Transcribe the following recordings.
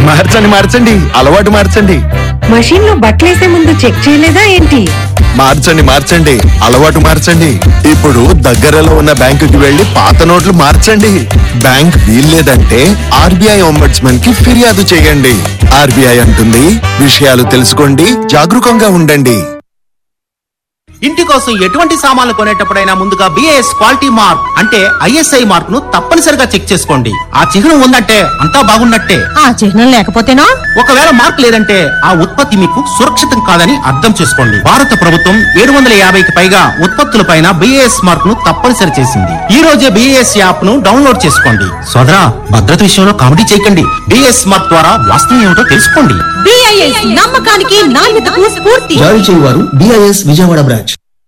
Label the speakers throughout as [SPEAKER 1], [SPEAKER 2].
[SPEAKER 1] మార్చండి మార్చండి అలవాటు మార్చండి
[SPEAKER 2] మషీన్ లో బట్టలేసే ముందు చెక్ చేయలేదా ఏంటి
[SPEAKER 1] మార్చండి మార్చండి అలవాటు మార్చండి ఇప్పుడు దగ్గరలో ఉన్న బ్యాంకుకి వెళ్లి పాత నోట్లు మార్చండి బ్యాంక్ వీల్లేదంటే ఆర్బీఐ ఒంబడ్స్మన్ కి ఫిర్యాదు చేయండి ఆర్బీఐ అంటుంది విషయాలు తెలుసుకోండి జాగరూకంగా ఉండండి
[SPEAKER 3] ఇంటి కోసం ఎటువంటి సామాన్లు కొనేటప్పుడైనా ముందుగా బిఏఎస్ క్వాలిటీ మార్క్ అంటే ఐఎస్ఐ మార్క్ ను తప్పనిసరిగా చెక్ చేసుకోండి ఆ చిహ్నం ఉందంటే అంతా బాగున్నట్టే
[SPEAKER 2] ఆ చిహ్నం లేకపోతేనా
[SPEAKER 3] ఒకవేళ మార్క్ లేదంటే ఆ ఉత్పత్తి మీకు సురక్షితం కాదని అర్థం చేసుకోండి భారత ప్రభుత్వం ఏడు వందల యాభైకి పైగా ఉత్పత్తులపైన బిఏఎస్ మార్క్ ను తప్పనిసరి చేసింది ఈ రోజే బిఏఎస్ యాప్ ను డౌన్లోడ్ చేసుకోండి సోదరా భద్రత విషయంలో కామెడీ చేయకండి బిఏఎస్ మార్క్ ద్వారా వాస్తవం ఏమిటో తెలుసుకోండి
[SPEAKER 2] బిఐఎస్ నమ్మకానికి నాణ్యతకు స్ఫూర్తి
[SPEAKER 4] జారీ చేయువారు BIS Vijayawada branch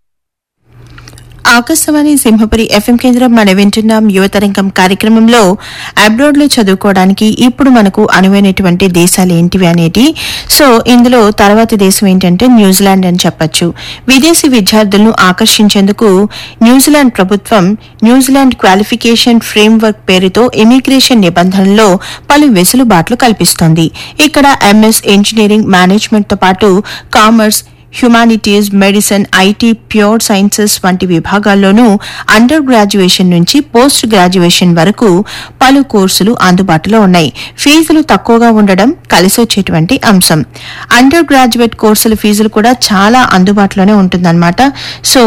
[SPEAKER 5] Akashvani Simhapuri FM కేంద్రం మన వింటున్నాం యువతరంగం కార్యక్రమంలో అబ్రాడ్ లో చదువుకోవడానికి ఇప్పుడు మనకు అనువైనటువంటి దేశాలు ఏంటివి అనేటి సో ఇందులో తర్వాతి దేశం ఏంటంటే న్యూజిలాండ్ అని చెప్పొచ్చు విదేశీ విద్యార్థులను ఆకర్షించేందుకు న్యూజిలాండ్ ప్రభుత్వం న్యూజిలాండ్ క్వాలిఫికేషన్ ఫ్రేమ్వర్క్ పేరుతో ఇమిగ్రేషన్ నిబంధనల్లో పలు వెసులుబాట్లు కల్పిస్తోంది ఇక్కడ ఎంఎస్ ఇంజనీరింగ్ మేనేజ్మెంట్ తో పాటు commerce humanities medicine IT pure sciences వంటి విభాగాల్లోనూ అండర్ గ్రాడ్యుయేషన్ నుంచి పోస్ట్ గ్రాడ్యుయేషన్ వరకు పలు కోర్సులు అందుబాటులో ఉన్నాయి ఫీజులు తక్కువగా ఉండడం కలిసొచ్చేటువంటి అంశం అండర్ గ్రాడ్యుయేట్ కోర్సుల ఫీజులు కూడా చాలా అందుబాటులోనే ఉంటుందన్నమాట so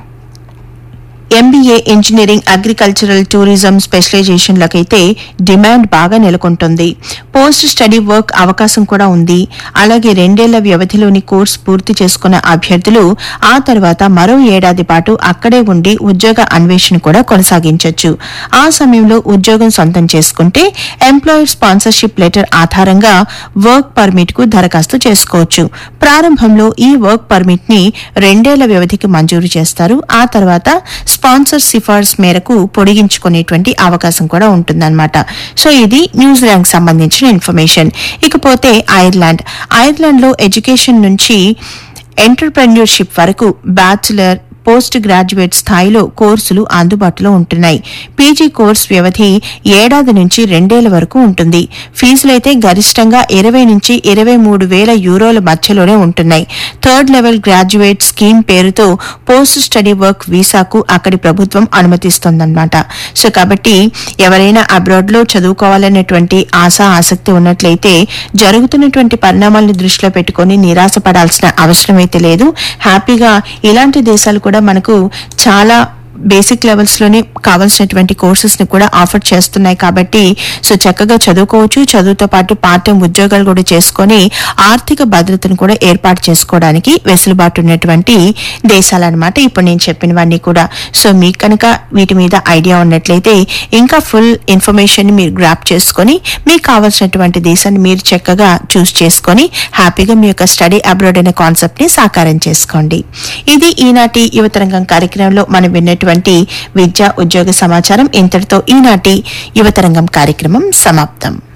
[SPEAKER 5] MBA engineering agricultural tourism స్పెషలైజేషన్లకైతే డిమాండ్ బాగా నెలకొంటుంది పోస్ట్ స్టడీ వర్క్ అవకాశం కూడా ఉంది అలాగే రెండేళ్ల వ్యవధిలోని కోర్సు పూర్తి చేసుకున్న అభ్యర్థులు ఆ తర్వాత మరో ఏడాది పాటు అక్కడే ఉండి ఉద్యోగ అన్వేషణ కూడా కొనసాగించవచ్చు ఆ సమయంలో ఉద్యోగం సొంతం చేసుకుంటే ఎంప్లాయర్ స్పాన్సర్షిప్ లెటర్ ఆధారంగా వర్క్ పర్మిట్ కు దరఖాస్తు చేసుకోవచ్చు ప్రారంభంలో ఈ వర్క్ పర్మిట్ ని రెండేళ్ల వ్యవధికి మంజూరు చేస్తారు ఆ తర్వాత స్పాన్సర్ సిఫార్సు మేరకు పొడిగించుకునేటువంటి అవకాశం కూడా ఉంటుందన్నమాట సో ఇది న్యూజిలాండ్ సంబంధించిన ఇన్ఫర్మేషన్ ఇకపోతే ఐర్లాండ్ ఐర్లాండ్ లో ఎడ్యుకేషన్ నుంచి ఎంటర్ప్రెన్యూర్షిప్ వరకు బ్యాచులర్ పోస్ట్ గ్రాడ్యుయేట్ స్థాయిలో కోర్సులు అందుబాటులో ఉంటున్నాయి పీజీ కోర్స్ వ్యవధి ఏడాది నుంచి రెండేళ్ల వరకు ఉంటుంది ఫీజులైతే గరిష్టంగా ఇరవై నుంచి ఇరవై మూడు వేల యూరోల మధ్యలోనే ఉంటున్నాయి థర్డ్ లెవెల్ గ్రాడ్యుయేట్ స్కీమ్ పేరుతో పోస్ట్ స్టడీ వర్క్ వీసాకు అక్కడి ప్రభుత్వం అనుమతిస్తోందన్నమాట సో కాబట్టి ఎవరైనా అబ్రాడ్ లో చదువుకోవాలనేటువంటి ఆశ ఆసక్తి ఉన్నట్లయితే జరుగుతున్నటువంటి పరిణామాలను దృష్టిలో పెట్టుకొని నిరాశపడాల్సిన అవసరం అయితే లేదు హ్యాపీగా ఇలాంటి దేశాలు కూడా మనకు చాలా బేసిక్ లెవెల్స్ లోనే కావాల్సినటువంటి కోర్సెస్ ని కూడా ఆఫర్ చేస్తున్నాయి కాబట్టి సో చక్కగా చదువుకోవచ్చు చదువుతో పాటు పార్ట్ టైం ఉద్యోగాలు కూడా చేసుకొని ఆర్థిక భద్రతను కూడా ఏర్పాటు చేసుకోవడానికి వెసులుబాటు ఉన్నటువంటి దేశాలన్నమాట ఇప్పుడు నేను చెప్పినవన్నీ కూడా సో మీకు కనుక వీటి మీద ఐడియా ఉన్నట్లయితే ఇంకా ఫుల్ ఇన్ఫర్మేషన్ ని మీరు గ్రాప్ చేసుకొని మీకు కావాల్సినటువంటి దేశాన్ని మీరు చక్కగా చూస్ చేసుకొని హ్యాపీగా మీ యొక్క స్టడీ అబ్రాడ్ అనే కాన్సెప్ట్ ని సాకారం చేసుకోండి ఇది ఈనాటి యువతరంగం కార్యక్రమంలో మనం విన్నటువంటి విద్యా ఉద్యోగ సమాచారం ఇంతటితో ఈనాటి యువతరంగం కార్యక్రమం సమాప్తం